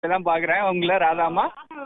தான் பாக்குறேன் உங்களை ராதாமா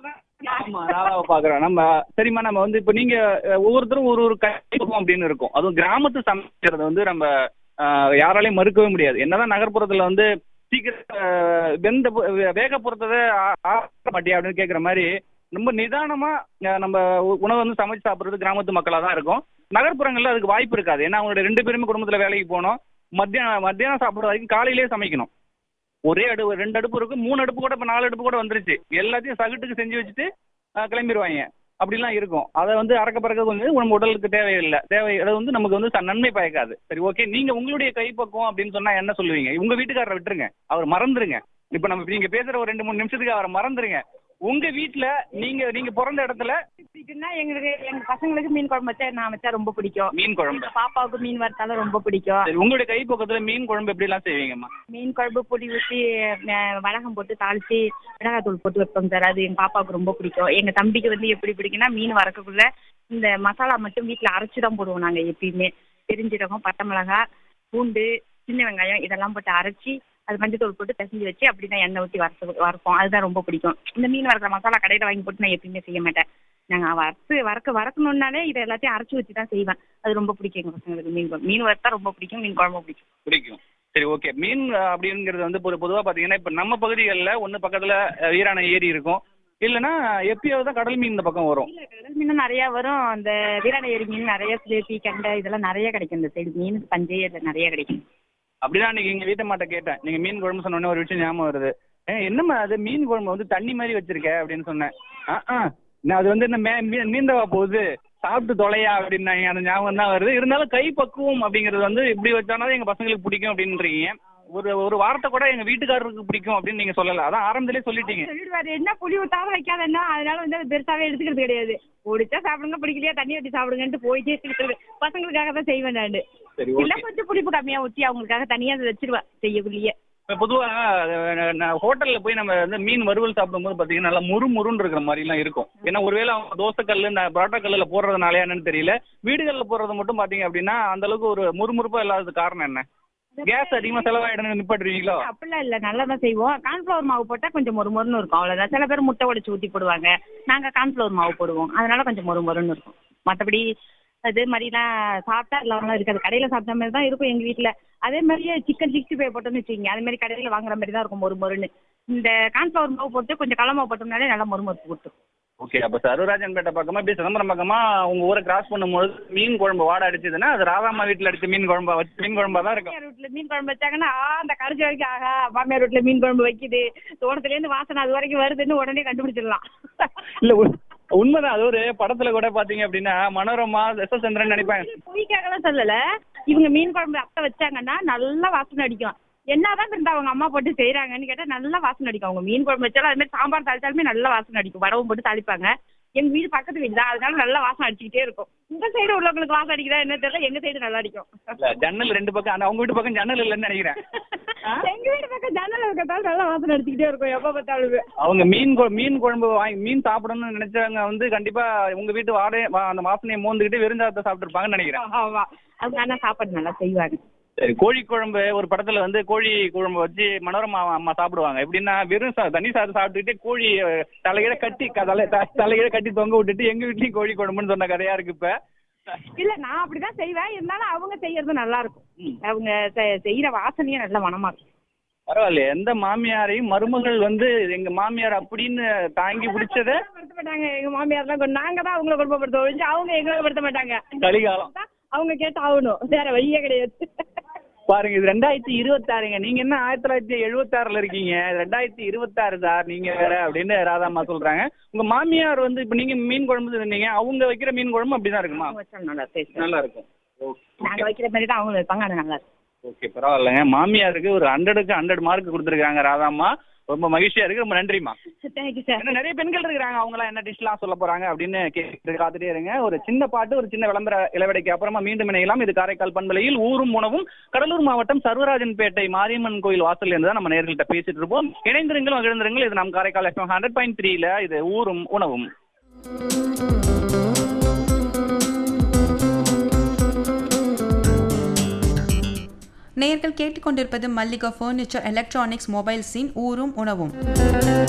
ஆமா ராதாவை பாக்குறோம் நம்ம சரிம்மா நம்ம வந்து இப்ப நீங்க அஹ், ஒவ்வொருத்தரும் ஒரு ஒரு கைப்பக்கம் அப்படின்னு இருக்கும் அதுவும் கிராமத்து சமைக்கிறது வந்து நம்ம அஹ், யாராலையும் மறுக்கவே முடியாது என்னதான் நகர்ப்புறத்துல வந்து சீக்கிரம் அஹ், வெந்த பு- வே- வேக பொறுத்ததை ஆக மாட்டியா அப்படின்னு கேக்குற மாதிரி ரொம்ப நிதானமா அஹ், நம்ம உ- உணவு வந்து சமைச்சு சாப்பிடுறது கிராமத்து மக்களா தான் இருக்கும் நகர்ப்புறங்கள்ல அதுக்கு வாய்ப்பு இருக்காது ஏன்னா அவங்களுடைய ரெண்டு பேருமே குடும்பத்துல வேலைக்கு போகணும் மத்தியானம் மத்தியானம் சாப்பிடுற வரைக்கும் காலையிலேயே சமைக்கணும் ஒரே அடுப்பு ரெண்டு அடுப்பு இருக்கு மூணு அடுப்பு கூட இப்போ நாலு அடுப்பு கூட வந்துருச்சு எல்லாத்தையும் சகட்டுக்கு செஞ்சு வச்சுட்டு அஹ், கிளம்பிடுவாங்க அப்படிலாம் இருக்கும் அதை வந்து அறக்க பறக்க கொஞ்சம் நம்ம உடலுக்கு தேவையில்லை தேவை அது வந்து நமக்கு வந்து ச- நன்மை பயக்காது சரி ஓகே நீங்க உங்களுடைய கைப்பக்குவம் அப்படின்னு சொன்னா என்ன சொல்லுவீங்க உங்க வீட்டுக்காரரை விட்டுருங்க அவர் மறந்துருங்க இப்போ நம்ம நீங்க பேசுற ஒரு ரெண்டு மூணு நிமிஷத்துக்கு அவரை மறந்துருங்க உங்க வீட்ல நீங்க நீங்க பிறந்த இடத்துல பிடிக்கும்னா எங்களுக்கு எங்க பசங்களுக்கு மீன் குழம்பு வச்சா நான் வச்சா ரொம்ப பிடிக்கும் மீன் குழம்பு பாப்பாவுக்கு மீன் வறுத்தாலும் ரொம்ப பிடிக்கும் சரி உங்களுடைய கைப்பக்கத்துல மீன் குழம்பு எப்படி எல்லாம் செய்வீங்கம்மா மீன் குழம்பு புளி ஊற்றி வடகம் போட்டு தாளிச்சு மிளகாத்தூள் போட்டு வைப்போம் சார் அது எங்க பாப்பாவுக்கு ரொம்ப பிடிக்கும் எங்க தம்பிக்கு வந்து எப்படி பிடிக்கும்னா மீன் வறக்கக்குள்ள இந்த மசாலா மட்டும் வீட்டில் அரைச்சி தான் போடுவோம் நாங்கள் எப்பயுமே பெருஞ்சீரகம் பட்டை மிளகாய் பூண்டு சின்ன வெங்காயம் இதெல்லாம் போட்டு அரைச்சி அது மஞ்சத்தூள் போட்டு பிசைஞ்சு வச்சு அப்படி தான் எண்ணெய் ஊற்றி வறுத்து வறுப்போம் அதுதான் ரொம்ப பிடிக்கும் இந்த மீன் வறுக்கிற மசாலா கடையில் வாங்கி போட்டு நான் எப்பயுமே செய்ய மாட்டேன் நாங்கள் வறுத்து வறுக்க வறுக்கணுன்னாலே இதை எல்லாத்தையும் அரைச்சி வச்சு தான் செய்வேன் அது ரொம்ப பிடிக்கும் எங்கள் பசங்களுக்கு மீன் குழம்பு மீன் வறுத்தா ரொம்ப பிடிக்கும் மீன் குழம்பு பிடிக்கும் பிடிக்கும் சரி ஓகே மீன் அஹ், அப்படிங்கிறது வந்து பொது பொதுவாக பார்த்தீங்கன்னா இப்போ நம்ம பகுதிகளில் ஒன்று பக்கத்தில் வீராணை ஏரி இருக்கும் இல்லைன்னா எப்பயாவது தான் கடல் மீன் இந்த பக்கம் வரும் இல்ல கடல் மீன் நிறைய வரும் அந்த வீராணை ஏரி மீன் நிறைய சிலேபி கண்டை இதெல்லாம் நிறைய கிடைக்கும் இந்த சைடு மீன் பஞ்சே இதுல நிறைய கிடைக்கும் அப்படிதான் அன்னைக்கு எங்கள் வீட்டை மாட்ட கேட்டேன் நீங்கள் மீன் குழம்பு சொன்ன உடனே ஒரு விஷயம் ஞாபகம் வருது ஏ என்னம்மா அது மீன் குழம்பு வந்து தண்ணி மாதிரி வச்சிருக்க அப்படின்னு சொன்னேன் ஆ ஆ நான் அது வந்து என்ன மே மீ- நீந்தவா போகுது சாப்பிட்டு தொலையா அப்படின்னாங்க அந்த ஞாபகம் தான் வருது இருந்தாலும் கை பக்குவம் அப்படிங்கிறது வந்து இப்படி வச்சாலும் எங்கள் பசங்களுக்கு பிடிக்கும் அப்படின்றீங்க ஒரு ஒரு வாரத்தை கூட எங்கள் வீட்டுக்காரருக்கு பிடிக்கும் அப்படின்னு நீங்கள் சொல்லலை அதான் ஆரம்பத்திலே சொல்லிட்டீங்க சொல்லிடுவாரு என்ன புளி ஊத்தாம வைக்காத என்ன அதனால வந்து அது பெருசாவே எடுத்துக்கிறது கிடையாது பிடிச்சா சாப்பிடுங்க பிடிக்கலையா தண்ணி ஊற்றி சாப்பிடுங்கன்ட்டு போயிட்டே இருக்கிறது பசங்களுக்காக தான் செய்வேன் நான் சரி இல்ல ஓகே கொஞ்சம் புளிப்பு கம்மியா ஊற்றி அவங்களுக்காக தனியா அதை வச்சிருவேன் செய்யக்குள்ளேயே இப்போ பொதுவாக ஹோட்டலில் போய் நம்ம வந்து மீன் வறுவல் சாப்பிடும்போது பார்த்தீங்கன்னா நல்லா முறு முருன்னு இருக்கிற மாதிரிலாம் இருக்கும் ஏன்னா ஒருவேளை அவங்க தோசைக்கல் இந்த பரோட்டா கல்லில் போடுறதுனால என்னன்னு தெரியல வீடுகளில் போடுறது மட்டும் பார்த்தீங்க அப்படின்னா அந்த அளவுக்கு ஒரு முறுமுறுப்பாக இல்லாதது காரணம் என்ன கேஸ் அதிகமாக செலவாயிடுன்னு நிப்பாட்டுவீங்களோ அப்படிலாம் இல்ல நல்லா தான் செய்வோம் கார்ன்ஃபிளவர் மாவு போட்டா கொஞ்சம் மொறு மொறுன்னு இருக்கும் அவ்வளவுதான் சில பேர் முட்டை உடைச்சு ஊத்தி போடுவாங்க நாங்க கார்ன்ஃபிளவர் மாவு போடுவோம் அதனால கொஞ்சம் மொறு மொறுன்னு இருக்கும் மத்தபடி அதே மாதிரிலாம் சாப்பிட்டா இல்லாமலாம் இருக்காது கடையில சாப்பிட்ட மாதிரி தான் இருக்கும் எங்க வீட்ல அதே மாதிரியே சிக்கன் சிக்ஸ்டி ஃபைவ் போட்டோம்னு வச்சுக்கோங்க அதே மாதிரி கடையில வாங்குற மாதிரி தான் இருக்கும் மொறு மொறுன்னு இந்த கார்ன்ஃபிளவர் மாவு போட்டு கொஞ்சம் கடலை மாவு போட்டோம்னாலே நல்லா மொறு மொறுப்பு கொடுத்துரும் ஓகே அப்போ சர்வராஜன்பேட்டை பக்கமாக இப்படி சிதம்பரம் பக்கமாக உங்கள் ஊரை கிராஸ் பண்ணும்போது மீன் குழம்பு வாடை அடிச்சதுன்னா அது ராதாமா வீட்டில் அடிச்ச மீன் குழம்பா வச்சு மீன் குழம்பா தான் இருக்கும் மாமியார் வீட்டுல மீன் குழம்பு வச்சாங்கன்னா ஆ, அந்த கரைச்சி வரைக்கும் ஆகா மாமியார் வீட்டுல மீன் குழம்பு வைக்குது தோட்டத்துல இருந்து வாசனை அது வரைக்கும் வருதுன்னு உடனே கண்டுபிடிச்சிடலாம் இல்லை உண்மைதான் அது ஒரு படத்துல கூட பாத்தீங்க அப்படின்னா மனோரமா எஸ்எஸ்சந்திரன் நினைப்பாங்க பொய்க்காகலாம் சொல்லல இவங்க மீன் குழம்பு அத்தை வச்சாங்கன்னா நல்லா வாசனை அடிக்கும் என்னதான் இருந்தா அவங்க அம்மா போட்டு செய்யறாங்கன்னு கேட்டா நல்லா வாசனை அடிக்கும் அவங்க மீன் குழம்பு வச்சாலும் அது மாதிரி சாம்பார் தாளிச்சாலுமே நல்லா வாசனை அடிக்கும் வடவும் போட்டு தாளிப்பாங்க எங்க வீடு பக்கத்து வீடு தான் அதனால நல்லா வாசனை அடிச்சுக்கிட்டே இருக்கும் இந்த சைடு உள்ளவங்களுக்கு வாசனை அடிக்குதா என்ன தெரியல எங்க சைடு நல்லா அடிக்கும் இல்ல, ஜன்னல் ரெண்டு பக்கம் அந்த அவங்க வீட்டு பக்கம் ஜன்னல் இல்லைன்னு நினைக்கிறேன் எங்க வீடு பக்கம் ஜன்னல் இருக்கிறதால நல்லா வாசனை அடிச்சுக்கிட்டே இருக்கும் எப்ப பார்த்தாலும் அவங்க மீன் குழ- மீன் குழம்பு வாங்கி மீன் சாப்பிடணும்னு நினைச்சவங்க வந்து கண்டிப்பா உங்க வீட்டு வாடகை வா- அந்த வாசனையை மோந்துக்கிட்டு வெறுஞ்சாதத்தை சாப்பிட்டுருப்பாங்கன்னு நினைக்கிறேன் ஆமா அவங்க ஆனா சாப்பாடு நல்லா செய்வாங்க சரி கோழி குழம்பு ஒரு படத்துல வந்து கோழி குழம்பு வச்சு மனோரமா அம்மா சாப்பிடுவாங்க எப்படின்னா வெறும் சா- தண்ணி சாதம் சாப்பிட்டுக்கிட்டே கோழி அஹ், தலைகீழ கட்டி க- தலை த- தலைகீழ கட்டி தொங்க விட்டுட்டு எங்க வீட்லயும் கோழி குழம்புன்னு சொன்ன கதையா இருக்கு இப்ப இல்ல நான் அப்படிதான் செய்வேன் இருந்தாலும் அவங்க செய்யறது நல்லா இருக்கும் ம். அவங்க செ- செய்யற வாசனையே நல்ல மனமா இருக்கும் பரவாயில்ல எந்த மாமியாரையும் மருமகள் வந்து எங்க மாமியார் அப்படின்னு தாங்கி பிடிச்சத படுத்த மாட்டாங்க எங்க மாமியார்லாம் கொண்டு- நாங்க தான் அவங்கள குடும்பப்படுத்த ஒழிஞ்சு அவங்க எங்களை படுத்த மாட்டாங்க கலிகாலம் அவங்க கேட்டு ஆகணும் வேற வழியே கிடையாது பாருங்க இது ரெண்டாயிரத்தி இருபத்தாறுங்க நீங்க என்ன ஆயிரத்தி தொள்ளாயிரத்தி எழுபத்தாறுல இருக்கீங்க இது ரெண்டாயிரத்தி இருபத்தாறு சார் நீங்க வேற அப்படின்னு ராதாம்மா சொல்றாங்க உங்க மாமியார் வந்து இப்ப நீங்க மீன் குழம்பு சொன்னீங்க அவங்க வைக்கிற மீன் குழம்பு அப்படிதான் இருக்குமா அவங்க வச்சாலும் நல்லா டேஸ்ட் நல்லா இருக்கும் நாங்க வைக்கிற மாதிரி தான் அவங்க வைப்பாங்க அது நல்லா இருக்கும் ஓகே பரவாயில்லைங்க மாமியாருக்கு ஒரு ஹண்ட்ரடுக்கு ஹண்ட்ரட் மார்க் கொடுத்துருக்காங்க ராதாம்மா ரொம்ப மகிழ்ச்சியா இருக்கு ரொம்ப நன்றிம்மா தேங்க்யூ சார் ஏன்னா நிறைய பெண்கள் இருக்கிறாங்க அவங்களாம் என்ன டிஷ்லாம் சொல்ல போறாங்க அப்படின்னு கேட்டு காத்துட்டே இருங்க ஒரு சின்ன பாட்டு ஒரு சின்ன விளம்பர இளவடைக்கு அப்புறமா மீண்டும் இணையலாம் இது காரைக்கால் பண்பலையில் ஊரும் உணவும் கடலூர் மாவட்டம் சர்வராஜன்பேட்டை மாரியம்மன் கோயில் வாசல் இருந்து தான் நம்ம நேர்கள்ட்ட பேசிட்டு இருப்போம் இணைந்திருங்கள் மகிழ்ந்திருங்கள் இது நம் காரைக்கால் எஃப்எம் ஹண்ட்ரட் பாயிண்ட் த்ரீல இது ஊரும் உணவும் நேயர்கள் கேட்டுக்கொண்டிருப்பது மல்லிகா ஃபர்னிச்சர் எலக்ட்ரானிக்ஸ் மொபைல்ஸின் ஊரும் உணவும்